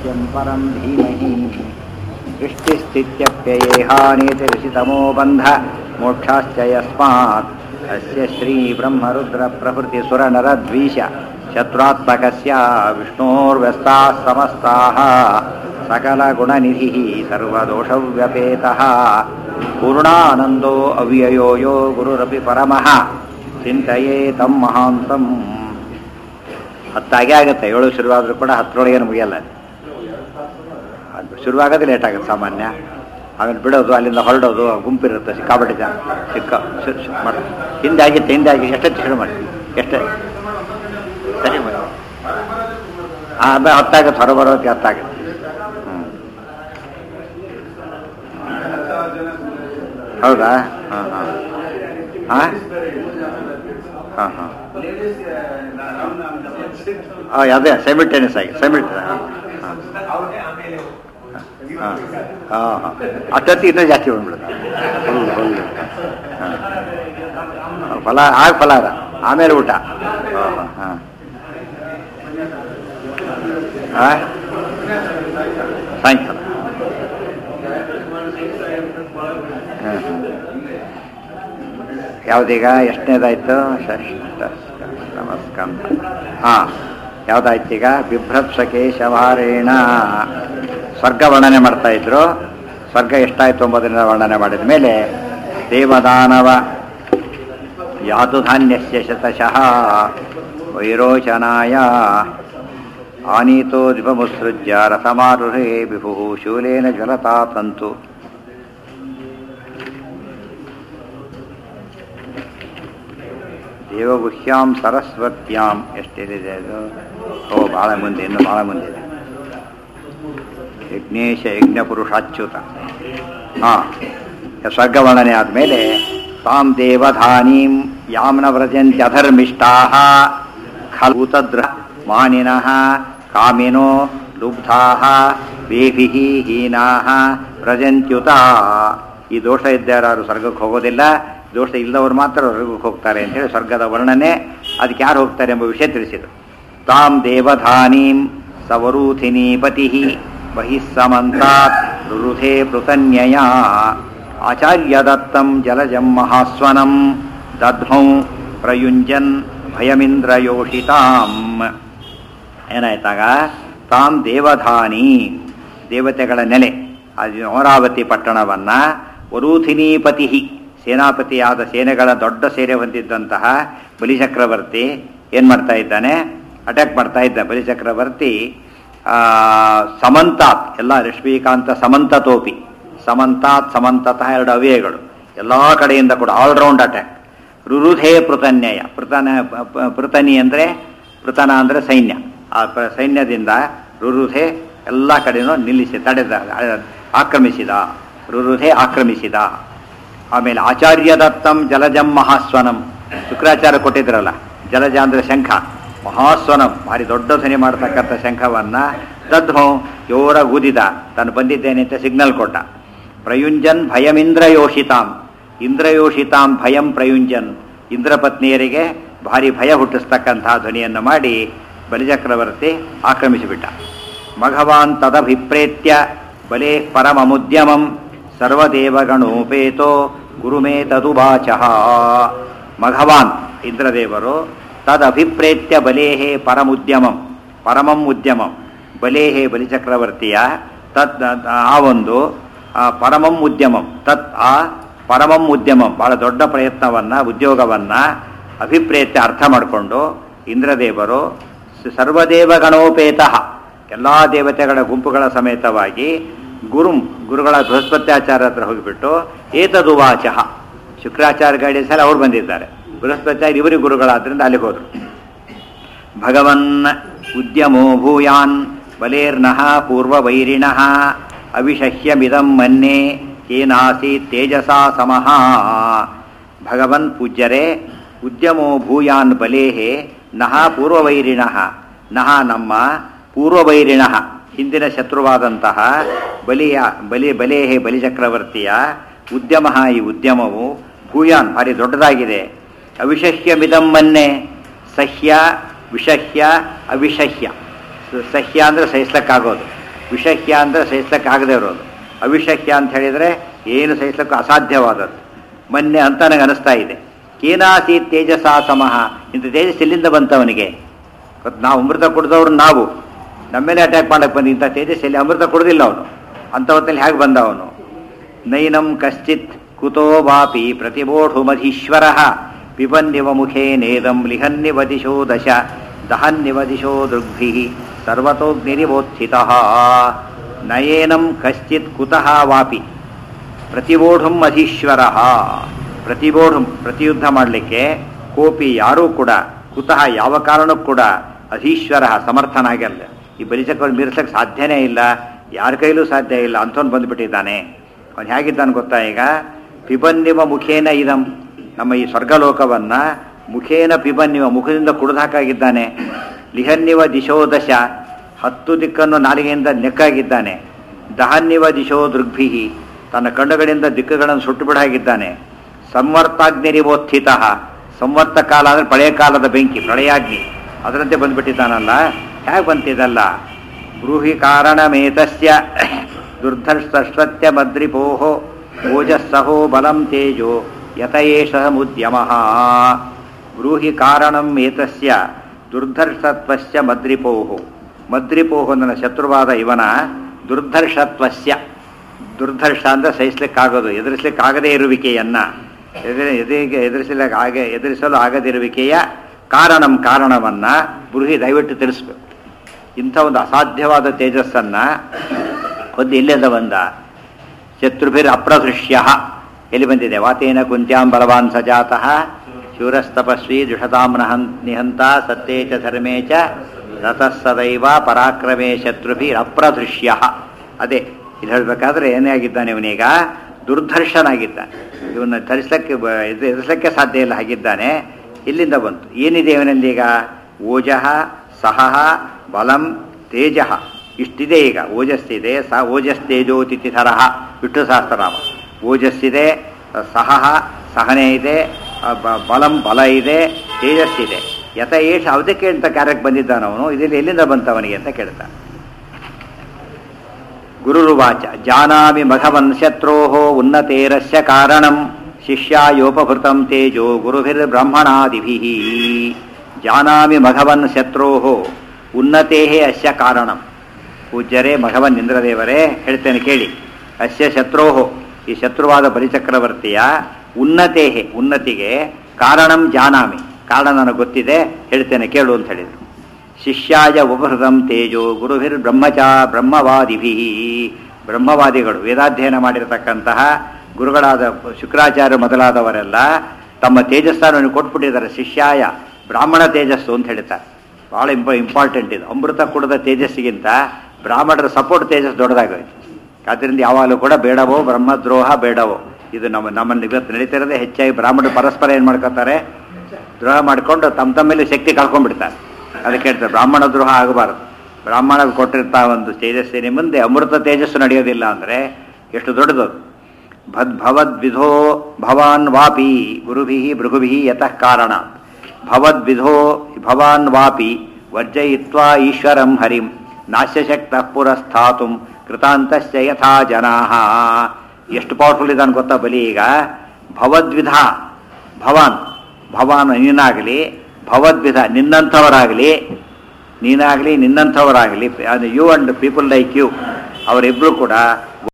सत्यं परं धीमहि सृष्टिस्थित्यप्ययेहानीतिरिषितमो बन्ध मोक्षाश्च यस्मात् अस्य श्रीब्रह्मरुद्रप्रभृतिसुरनरद्वीष शत्रुत्मकस्य विष्णोर्व्यस्ताः समस्ताः सकलगुणनिधिः सर्वदोषव्यपेतः पूर्णानन्दो अव्ययो यो गुरुरपि परमः ಚಿಂತೆಯೇ ತಮ್ಮ ಮಹಾಂತಂ ಹತ್ತಾಗೆ ಆಗುತ್ತೆ ಏಳು ಶುರುವಾದರೂ ಕೂಡ ಹತ್ತರೊಳಗೇನು ಮುಗಿಯಲ್ಲ ಅದು ಶುರುವಾಗೋದು ಲೇಟ್ ಆಗುತ್ತೆ ಸಾಮಾನ್ಯ ಆಮೇಲೆ ಬಿಡೋದು ಅಲ್ಲಿಂದ ಹೊರಡೋದು ಗುಂಪಿರುತ್ತೆ ಸಿಕ್ಕಾಪಟ್ಟೆ ಜನ ಸಿಕ್ಕ ಶು- ಶು- ಮಾಡಿ ಹಿಂದೆ ಆಗಿತ್ತು ಹಿಂದೆ ಆಗಿ ಎಷ್ಟೊತ್ತು ಶುರು ಮಾಡಿ ಎಷ್ಟು ಸರಿ ಮಾಡಿ ಆಮೇಲೆ ಹತ್ತಾಗುತ್ತೆ ಹೊರ ಬರೋದಕ್ಕೆ ಹತ್ತಾಗುತ್ತೆ ಹ್ಞೂ ಹೌದಾ ಹಾಂ ಹಾಂ ಹಾಂ ಹಾಂ ಹಾಂ ಹಾಂ ಅದೇ ಸೈಮಿಲ್ಟೇನಿಯಸ್ ಆಗಿ ಸೈಮಿಲ್ಟ ಹಾಂ ಹಾಂ ಹಾಂ ಹಾಂ ಹಾಂ ಅಷ್ಟೊತ್ತಿಗೆ ಇನ್ನೂ ಜಾಸ್ತಿ ಬಂದ್ಬಿಡುತ್ತೆ ಫುಲ್ ಫುಲ್ ಹಾಂ ಫಲ ಆಗ ಫಲಾರ ಆಮೇಲೆ ಊಟ ಹಾಂ ಹಾಂ ಹಾಂ ಸಾಯಂಕಾಲ ಹಾಂ ಯಾವುದೀಗ ಎಷ್ಟನೇದಾಯ್ತು ಷಷ್ಟ ನಮಸ್ಕಂದ ಹಾಂ ಯಾವುದಾಯ್ತೀಗ ಬಿಭ್ರತ್ಸಕೆ ಶವಾರೇಣ ಸ್ವರ್ಗ ವರ್ಣನೆ ಮಾಡ್ತಾ ಇದ್ರು ಸ್ವರ್ಗ ಎಷ್ಟಾಯ್ತು ಒಂಬತ್ತರಿಂದ ವರ್ಣನೆ ಮಾಡಿದ ಮೇಲೆ ದೇವದಾನವ ಯಾತುಧಾನ್ಯಸ್ಯ ಶತಶಃ ವೈರೋಚನಾಯ ಆನೀತೋ ದಿವಮುತ್ಸೃಜ್ಯ ರಥಮಾರುಹೇ ವಿಭು ಶೂಲೇನ ಜ್ವಲತಾ ತಂತು ದೇವಗುಹ್ಯಾಂ ಸರಸ್ವತ್ಯಾಂ ಎಷ್ಟಿದೆ ಅದು ಓ ಭಾಳ ಮುಂದೆ ಇನ್ನು ಭಾಳ ಮುಂದಿದೆ ಯಜ್ಞೇಶ ಯಜ್ಞ ಪುರುಷಾಚ್ಯುತ ಹಾಂ ಸ್ವರ್ಗ ವರ್ಣನೆ ಆದಮೇಲೆ ತಾಂ ದೇವಧಾನೀಂ ಯಾಮ್ನ ವ್ರಜಂತ್ಯಧರ್ಮಿಷ್ಟಾ ಖಲೂತದ್ರ ಮಾನಿನಃ ಕಾಮಿನೋ ಲುಬ್ಧಾ ಬೇಭಿ ಹೀನಾ ವ್ರಜಂತ್ಯುತ ಈ ದೋಷ ಇದ್ದಾರು ಸ್ವರ್ಗಕ್ಕೆ ಹೋಗೋದಿಲ್ಲ ದೋಷ ಇಲ್ಲದವರು ಮಾತ್ರ ಸ್ವರ್ಗಕ್ಕೆ ಹೋಗ್ತಾರೆ ಅಂತೇಳಿ ಸ್ವರ್ಗದ ವರ್ಣನೆ ಅದಕ್ಕೆ ಯಾರು ಹೋಗ್ತಾರೆ ಎಂಬ ವಿಷಯ ತಿಳಿಸಿದರು ತಾಂ ದೇವಧಾನೀಂ ಸವರೂಥಿನೀಪತಿ ಬಹಿಸ್ಸಮಂತಾತ್ ರುರುಧೆ ಪೃತನ್ಯಯ ಆಚಾರ್ಯದತ್ತಂ ಜಲಜಂ ಮಹಾಸ್ವನಂ ದಧ್ಮೌ ಪ್ರಯುಂಜನ್ ಭಯಮಿಂದ್ರಯೋಷಿತಾಂ ಏನಾಯ್ತಾಗ ತಾಂ ದೇವಧಾನಿ ದೇವತೆಗಳ ನೆಲೆ ಅದು ಅಮರಾವತಿ ಪಟ್ಟಣವನ್ನ ವರೂಥಿನೀಪತಿ ಸೇನಾಪತಿಯಾದ ಸೇನೆಗಳ ದೊಡ್ಡ ಸೇನೆ ಹೊಂದಿದ್ದಂತಹ ಬಲಿಚಕ್ರವರ್ತಿ ಏನು ಮಾಡ್ತಾ ಇದ್ದಾನೆ ಅಟ್ಯಾಕ್ ಮಾಡ್ತಾ ಇದ್ದ ಬಲಿಚಕ್ರವರ್ತಿ ಆ, ಸಮಂತಾತ್ ಎಲ್ಲ ರಶ್ಮಿಕಾಂತ ಸಮಂತತೋಪಿ ಸಮಂತಾತ್ ಸಮಂತತಃ ಎರಡು ಅವ್ಯಯಗಳು ಎಲ್ಲ ಕಡೆಯಿಂದ ಕೂಡ ಆಲ್ರೌಂಡ್ ಅಟ್ಯಾಕ್ ರುರುಧೇ ಪೃತನ್ಯಯ ಪೃತನ ಪ- ಪ- ಪೃತನಿ ಅಂದರೆ ಪೃತನ ಅಂದರೆ ಸೈನ್ಯ ಆ ಪ- ಸೈನ್ಯದಿಂದ ರುರುಧೆ ಎಲ್ಲ ಕಡೆನೂ ನಿಲ್ಲಿಸಿ ತಡೆದ ಆ- ಆಕ್ರಮಿಸಿದ ರುರುಧೆ ಆಕ್ರಮಿಸಿದ ಆಮೇಲೆ ಆಚಾರ್ಯದತ್ತಂ ಜಲಜಂ ಮಹಾಸ್ವನಂ ಶುಕ್ರಾಚಾರ್ಯ ಕೊಟ್ಟಿದ್ರಲ್ಲ ಜಲಜ ಅಂದರೆ ಶಂಖ ಮಹಾಸ್ವನಂ ಭಾರಿ ದೊಡ್ಡ ಧ್ವನಿ ಮಾಡತಕ್ಕಂಥ ಶಂಖವನ್ನ ತದ್ಭೌ ಜೋರ ಊದಿದ ತಾನು ಬಂದಿದ್ದೇನೆ ಅಂತ ಸಿಗ್ನಲ್ ಕೊಟ್ಟ ಪ್ರಯುಂಜನ್ ಭಯಮಿಂದ್ರಯೋಷಿತಾಂ ಇಂದ್ರಯೋಷಿತಾಂ ಭಯಂ ಪ್ರಯುಂಜನ್ ಇಂದ್ರಪತ್ನಿಯರಿಗೆ ಭಾರಿ ಭಯ ಹುಟ್ಟಿಸ್ತಕ್ಕಂತಹ ಧ್ವನಿಯನ್ನು ಮಾಡಿ ಬಲಿಚಕ್ರವರ್ತಿ ಆಕ್ರಮಿಸಿಬಿಟ್ಟ ಮಘವಾನ್ ತದಭಿಪ್ರೇತ್ಯ ಬಲೆ ಪರಮಮುದ್ಯಮಂ ಸರ್ವದೇವಗಣೋಪೇತೋ ಗುರುಮೇ ತದುವಾಚಃ ಮಘವಾನ್ ಇಂದ್ರದೇವರು ತದಭಿಪ್ರೇತ್ಯ ಬಲೇಹೇ ಪರಮುದ್ಯಮಂ ಪರಮಂ ಉದ್ಯಮಂ ಬಲೇಹೇ ಬಲಿಚಕ್ರವರ್ತಿಯ ತತ್ ಆ ಒಂದು ಆ ಪರಮಂ ಉದ್ಯಮಂ ತತ್ ಆ ಪರಮಂ ಉದ್ಯಮಂ ಬಹಳ ದೊಡ್ಡ ಪ್ರಯತ್ನವನ್ನ ಉದ್ಯೋಗವನ್ನ ಅಭಿಪ್ರೇತ್ಯ ಅರ್ಥ ಮಾಡಿಕೊಂಡು ಇಂದ್ರದೇವರು ಸ- ಸರ್ವದೇವಗಣೋಪೇತ ಎಲ್ಲ ದೇವತೆಗಳ ಗುಂಪುಗಳ ಸಮೇತವಾಗಿ ಗುರುಂ ಗುರುಗಳ ಬೃಹಸ್ಪತ್ಯಾಚಾರ್ಯ ಹತ್ರ ಹೋಗಿಬಿಟ್ಟು ಏತದುವಾಚ ಶುಕ್ರಾಚಾರ್ಯ ಗೈಡೆನ್ಸಲ್ಲಿ ಅವ್ರು ಬಂದಿದ್ದಾರೆ ಬೃಹಸ್ಪತ್ಯಾಚಾರ್ಯ ಇವರಿಗೆ ಗುರುಗಳಾದ್ರಿಂದ ಅಲ್ಲಿಗೆ ಹೋದ್ರು ಭಗವನ್ ಉದ್ಯಮೋ ಭೂಯಾನ್ ಬಲೇರ್ನಃ ಪೂರ್ವವೈರಿಣಃ ಅವಿಷಹ್ಯಮಿದಂ ಮನ್ಯೆ ಏನಾಸೀತ್ ತೇಜಸಾ ಸಮಃ ಭಗವನ್ ಪೂಜ್ಯರೇ ಉದ್ಯಮೋ ಭೂಯಾನ್ ಬಲೇಹೆ ನಃ ಪೂರ್ವವೈರಿಣಃ ನಃ ನಮ್ಮ ಪೂರ್ವವೈರಿಣಃ ಹಿಂದಿನ ಶತ್ರುವಾದಂತಹ ಬಲಿಯ ಬಲಿ ಬಲೇಹೆ ಬಲಿಚಕ್ರವರ್ತಿಯ ಉದ್ಯಮ ಈ ಉದ್ಯಮವು ಭೂಯಾನ್ ಭಾರಿ ದೊಡ್ಡದಾಗಿದೆ ಅವಿಷಹ್ಯಮಿದಂ ಮನ್ನೆ ಸಹ್ಯ ವಿಷಹ್ಯ ಅವಿಷಹ್ಯ ಸ- ಸಹ್ಯ ಅಂದರೆ ಸಹಿಸ್ಲಕ್ಕಾಗೋದು ವಿಷಹ್ಯ ಅಂದರೆ ಸಹಿಸ್ಲಿಕ್ಕೆ ಆಗದೆ ಇರೋದು ಅವಿಷಹ್ಯ ಅಂತ ಹೇಳಿದರೆ ಏನು ಸಹಿಸ್ಲಿಕ್ಕೂ ಅಸಾಧ್ಯವಾದದ್ದು ಮೊನ್ನೆ ಅಂತ ನನಗೆ ಅನಿಸ್ತಾ ಇದೆ ಕೇನಾಸಿ ತೇಜಸಾ ಸಮಃ ಇಂಥ ತೇಜಸ್ ಎಲ್ಲಿಂದ ಬಂತವನಿಗೆ ಗೊತ್ತ್ ನಾವು ಅಮೃತ ಕುಡಿದವ್ರು ನಾವು ನಮ್ಮೇಲೆ ಅಟ್ಯಾಕ್ ಮಾಡಕ್ಕೆ ಬಂದು ಇಂಥ ತೇಜಸ್ಸಲ್ಲಿ ಅಮೃತ ಕುಡ್ದಿಲ್ಲ ಅವನು ಅಂಥ ಹೊತ್ತಲ್ಲಿ ಹೇಗೆ ಬಂದ ಅವನು ನೈನಂ ಕಶ್ಚಿತ್ ಕುತೋ ವಾಪಿ ಪ್ರತಿಬೋಢುಮಧೀಶ್ವರ ಪಿಬನ್ನಿವ ಮುಖೇ ನೇದಂ ಲಿಹನ್ನಿವ ದಿಶೋ ದಶ ದಹನ್ನಿವ ದಿಶೋ ದೃಗ್ಭಿ ಸರ್ವತೋಗ್ನಿರಿವೋತ್ಥಿತ ನಯೇನಂ ಕಶ್ಚಿತ್ ಕುತಃ ವಾಪಿ ಪ್ರತಿಬೋಢುಂ ಅಧೀಶ್ವರ ಪ್ರತಿಬೋಢುಂ ಪ್ರತಿಯುದ್ಧ ಮಾಡಲಿಕ್ಕೆ ಕೋಪಿ ಯಾರೂ ಕೂಡ ಕುತಃ ಯಾವ ಕಾರಣಕ್ಕೂ ಕೂಡ ಅಧೀಶ್ವರ ಸಮರ್ಥನಾಗಲ್ಲ ಈ ಬಲಿಚಕ್ರವನ್ನು ಮೀರಿಸಕ್ಕೆ ಸಾಧ್ಯನೇ ಇಲ್ಲ ಯಾರ ಕೈಲೂ ಸಾಧ್ಯ ಇಲ್ಲ ಅಂಥವ್ನು ಬಂದುಬಿಟ್ಟಿದ್ದಾನೆ ಅವನು ಹೇಗಿದ್ದಾನೆ ಗೊತ್ತಾ ಈಗ ಪಿಬನ್ನಿವ ಮುಖೇನ ಇದಂ ನಮ್ಮ ಈ ಸ್ವರ್ಗಲೋಕವನ್ನು ಮುಖೇನ ಪಿಬನ್ನಿವ ಮುಖದಿಂದ ಕುಡಿದು ಹಾಕಾಗಿದ್ದಾನೆ ಲಿಹನ್ನಿವ ದಿಶೋ ದಶ ಹತ್ತು ದಿಕ್ಕನ್ನು ನಾಲಿಗೆಯಿಂದ ನೆಕ್ಕಾಗಿದ್ದಾನೆ ದಹನ್ನಿವ ದಿಶೋ ದೃಗ್ಭಿಹಿ ತನ್ನ ಕಣ್ಣುಗಳಿಂದ ದಿಕ್ಕುಗಳನ್ನು ಸುಟ್ಟು ಬಿಡಾಗಿದ್ದಾನೆ ಸಂವರ್ತಾಗ್ನಿರಿವೋತ್ಥಿತ ಸಂವರ್ತ ಕಾಲ ಅಂದರೆ ಪಳೆಯ ಕಾಲದ ಬೆಂಕಿ ಪ್ರಳಯಾಗ್ನಿ ಅದರಂತೆ ಬಂದ್ಬಿಟ್ಟಿದ್ದಾನಲ್ಲ ಹೇಗೆ ಬಂತಿದಲ್ಲ ಬ್ರೂಹಿ ಕಾರಣಮೇತಸ್ಯ ದುರ್ಧರ್ಷತ್ಯ ಮದ್ರಿಪೋಹೋ ಓಜಸ್ಸಹೋ ಬಲಂ ತೇಜೋ ಯತಯೇಷ ಮುದ್ಯಮ ಬ್ರೂಹಿ ಕಾರಣಂ ಏತಸ್ಯ ದುರ್ಧರ್ಷತ್ವಸ್ಯ ಮದ್ರಿಪೋಹೋ ಮದ್ರಿಪೋಹೋ ನನ್ನ ಶತ್ರುವಾದ ಇವನ ದುರ್ಧರ್ಷತ್ವಸ್ಯ ದುರ್ಧರ್ಷ ಅಂದರೆ ಸಹಿಸ್ಲಿಕ್ಕಾಗೋದು ಎದುರಿಸ್ಲಿಕ್ಕಾಗದೇ ಇರುವಿಕೆಯನ್ನ ಎದುರಿ ಎದುರಿಗೆ ಎದುರಿಸಲಿಕ್ಕೆ ಆಗ ಎದುರಿಸಲು ಆಗದಿರುವಿಕೆಯ ಕಾರಣಂ ಕಾರಣವನ್ನ ಬೃಹಿ ದಯವಿಟ್ಟು ತಿಳಿಸ್ಬೇಕು ಇಂಥ ಒಂದು ಅಸಾಧ್ಯವಾದ ತೇಜಸ್ಸನ್ನ ಒಂದು ಇಲ್ಲೆಲ್ಲ ಬಂದ ಶತ್ರುಭಿರ್ ಅಪ್ರದೃಶ್ಯ ಎಲ್ಲಿ ಬಂದಿದೆ ವಾತೇನ ಕುಂತ್ಯಾಂ ಬಲವಾನ್ ಸಜಾತಃ ಶೂರಸ್ತಪಸ್ವಿ ದುಷತಾಂ ನಹನ್ ನಿಹಂತ ಸತ್ಯೇ ಚ ಧರ್ಮೇ ಚ ರತಃ ಸದೈವ ಪರಾಕ್ರಮೇ ಶತ್ರುಭಿರ್ ಅಪ್ರದೃಶ್ಯ ಅದೇ ಇಲ್ಲಿ ಹೇಳಬೇಕಾದ್ರೆ ಏನೇ ಆಗಿದ್ದಾನೆ ಇವನೀಗ ದುರ್ಧರ್ಷನಾಗಿದ್ದ ಇವನ್ನ ಧರಿಸಲಿಕ್ಕೆ ಎದುರಿಸಲಿಕ್ಕೆ ಸಾಧ್ಯ ಇಲ್ಲ ಹಾಗಿದ್ದಾನೆ ಇಲ್ಲಿಂದ ಬಂತು ಏನಿದೆ ಇವನಲ್ಲಿ ಈಗ ಓಜಃ ಸಹಃ ಬಲಂ ತೇಜ ಇಷ್ಟಿದೆ ಈಗ ಓಜಸ್ಸಿದೆ ಸ ಓಜಸ್ ತೇಜೋ ತಿಥಿಧರಃ ವಿಷ್ಣು ಸಹಸ್ರನಾಮ ಓಜಸ್ಸಿದೆ ಸಹಃ ಸಹನೆ ಇದೆ ಬ- ಬಲಂ ಬಲ ಇದೆ ತೇಜಸ್ಸಿದೆ ಯಥ ಏಷ ಅವಧಕ್ಕೆ ಅಂತ ಕಾರ್ಯಕ್ಕೆ ಬಂದಿದ್ದಾನವನು ಇದರಲ್ಲಿ ಎಲ್ಲಿಂದ ಬಂತವನಿಗೆ ಅಂತ ಕೇಳ್ತಾನೆ ಗುರುರುವಾಚ ಜಾನಾಮಿ ಮಘವನ್ ಶತ್ರೋ ಉನ್ನತೇರಸ್ಯ ಕಾರಣಂ ಶಿಷ್ಯಾಯೋಪಭೃತಂ ತೇಜೋ ಗುರುಭಿರ್ಬ್ರಹ್ಮಣಾದಿಭಿ ಜಾನಾಮಿ ಮಘವನ್ ಶತ್ರೋ ಉನ್ನತೇ ಅಸ್ಯ ಕಾರಣಂ ಪೂಜ್ಯರೇ ಮಘವನ್ ಇಂದ್ರದೇವರೇ ಹೇಳ್ತೇನೆ ಕೇಳಿ ಅಸ್ಯ ಶತ್ರೋ ಈ ಶತ್ರುವಾದ ಬಲಿಚಕ್ರವರ್ತಿಯ ಉನ್ನತೇ ಉನ್ನತಿಗೆ ಕಾರಣಂ ಜಾನಾಮಿ ಕಾರಣ ನನಗೆ ಗೊತ್ತಿದೆ ಹೇಳ್ತೇನೆ ಕೇಳು ಅಂತ ಹೇಳಿದರು ಶಿಷ್ಯಾಯ ಉಪಹೃತಂ ತೇಜೋ ಗುರುಭಿರ್ ಬ್ರಹ್ಮಚ ಬ್ರಹ್ಮವಾದಿಭಿ ಬ್ರಹ್ಮವಾದಿಗಳು ವೇದಾಧ್ಯಯನ ಮಾಡಿರತಕ್ಕಂತಹ ಗುರುಗಳಾದ ಶುಕ್ರಾಚಾರ್ಯ ಮೊದಲಾದವರೆಲ್ಲ ತಮ್ಮ ತೇಜಸ್ಸನ್ನು ಕೊಟ್ಬಿಟ್ಟಿದ್ದಾರೆ ಶಿಷ್ಯಾಯ ಬ್ರಾಹ್ಮಣ ತೇಜಸ್ಸು ಅಂತ ಹೇಳ್ತಾರೆ ಭಾಳ ಇಂಪ ಇಂಪಾರ್ಟೆಂಟ್ ಇದು ಅಮೃತ ಕುಡದ ತೇಜಸ್ಸಿಗಿಂತ ಬ್ರಾಹ್ಮಣರ ಸಪೋರ್ಟ್ ತೇಜಸ್ ದೊಡ್ಡದಾಗೋಯ್ತು ಆದ್ದರಿಂದ ಯಾವಾಗಲೂ ಕೂಡ ಬೇಡವೋ ಬ್ರಹ್ಮದ್ರೋಹ ಬೇಡವೋ ಇದು ನಮ್ಮ ನಮ್ಮಲ್ಲಿ ಇವತ್ತು ನಡೀತಿರೋದೇ ಹೆಚ್ಚಾಗಿ ಬ್ರಾಹ್ಮಣರು ಪರಸ್ಪರ ಏನು ಮಾಡ್ಕೋತಾರೆ ದ್ರೋಹ ಮಾಡಿಕೊಂಡು ತಮ್ಮ ತಮ್ಮಲ್ಲಿ ಶಕ್ತಿ ಕಳ್ಕೊಂಡ್ಬಿಡ್ತಾರೆ ಅದಕ್ಕೆ ಹೇಳ್ತಾರೆ ಬ್ರಾಹ್ಮಣ ದ್ರೋಹ ಆಗಬಾರದು ಬ್ರಾಹ್ಮಣ ಕೊಟ್ಟಿರ್ತಾ ಒಂದು ತೇಜಸ್ಸಿನ ಮುಂದೆ ಅಮೃತ ತೇಜಸ್ಸು ನಡೆಯೋದಿಲ್ಲ ಅಂದರೆ ಎಷ್ಟು ದೊಡ್ಡದು ಭದ್ ಭವದ್ವಿಧೋ ಭವಾನ್ ವಾಪಿ ಗುರುಭಿ ಭೃಗುಭಿ ಯತಃ ಕಾರಣ ಭವದ್ವಿಧೋ ಭವಾನ್ ವಾಪಿ ವರ್ಜಯಿತ್ವಾ ಈಶ್ವರಂ ಹರಿಂ ನಾಶ್ಯಶಕ್ತ ಪುರಸ್ಥಾತು ಕೃತಾಂತಶ್ಚ ಯಥಾ ಜನಾಃ ಎಷ್ಟು ಪವರ್ಫುಲ್ ಇದ್ದಾನೆ ಗೊತ್ತಾ ಬಲಿ ಈಗ ಭವದ್ವಿಧ ಭವಾನ್ ಭವಾನ್ ನೀನಾಗಲಿ ಭವದ್ವಿಧ ನಿನ್ನಂಥವರಾಗಲಿ ನೀನಾಗಲಿ ನಿನ್ನಂಥವರಾಗಲಿ you and people like you ಅವರಿಬ್ಬರು ಕೂಡ